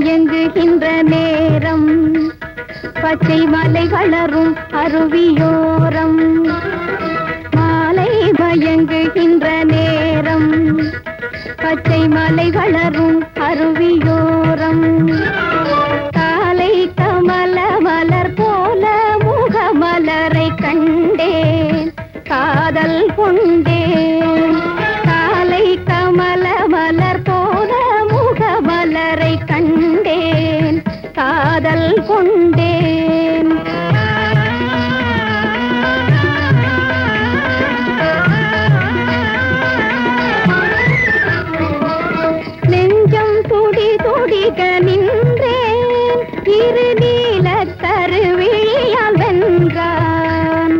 மயங்குகின்ற நேரம் பச்சை மலை வளரும் அருவியோரம் மாலை மயங்குகின்ற நேரம் பச்சை மலை வளரும் அருவியோரம் காலை கமல மலர் போல முகமலரை கண்டேன் காதல் கொண்டேன் காலை கமல மலர் போல முகமலரை கண்டேன் காதல் கொண்டேன் நெஞ்சம் துடி துடிக நின்றேன் இரு நீல கருவிழியால் வென்றான்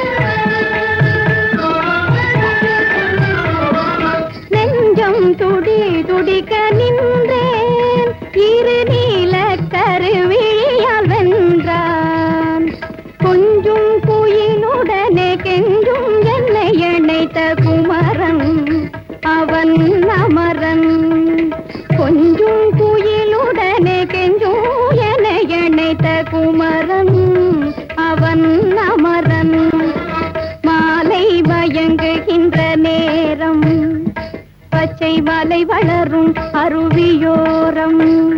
நெஞ்சம் துடி துடிக்க நின்றேன் இரு நீல கருவிழியால் வென்றான் கொஞ்சும் குயிலுடனே கெஞ்சும் என்னை இணைத்த குமரன் அவன் அமரன் கொஞ்சும் குயிலுடனே கெஞ்சும் என்னை இணைத்த குமரன் அவன் அமரன் மாலை மயங்குகின்ற நேரம் பச்சை மலை வளரும் அருவியோரம்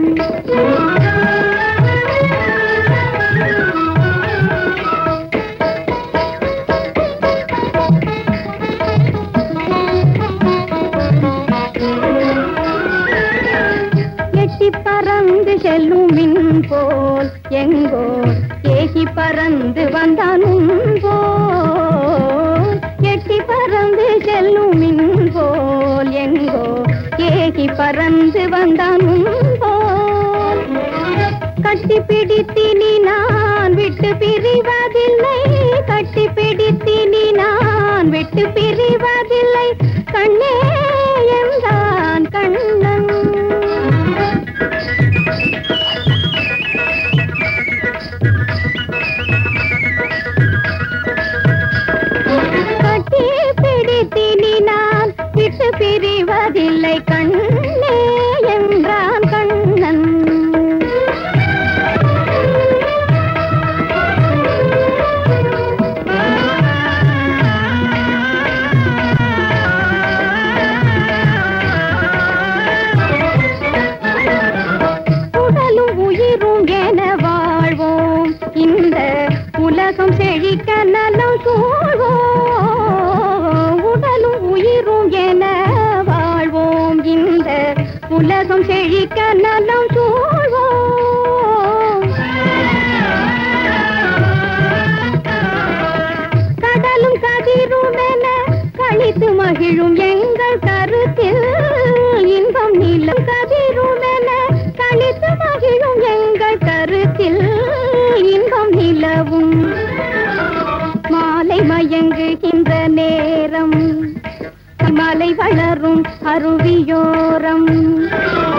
எட்டி பறந்து செல்லும் மின் போல் எங்கோ ஏகி பறந்து வந்தானும் போல் எட்டி பறந்து செல்லும் மின் போல் எங்கோ ஏகி பறந்து வந்தானும் போல் கட்டி பிடித்தினி நான் விட்டு பிரிவதில்லை கட்டி பிடித்தினி நான் விட்டு பிரிவதில்லை கண்ணே என்றான் கண்ணன் கட்டி பிடித்தினி நான் விட்டு பிரிவதில்லை கண்ணே என்றான் கண்ணன் உடலும் உயிரும் என வாழ்வோம் இந்த உலகம் செழிக்க நலம் சூழ்வோம் உடலும் உயிரும் என வாழ்வோம் இந்த உலகம் செழிக்க நலம் சூழ்வோம் கடலும் கதிரும் என கழித்து மகிழும் எங்கள் கருத்தில் இன்பம் நிலம் கதிரும் என கழித்து மகிழும் எங்கள் கருத்தில் இன்பம் நிலவும் மாலை மயங்குகின்ற நேரம் மலை வளரும் அருவியோரம்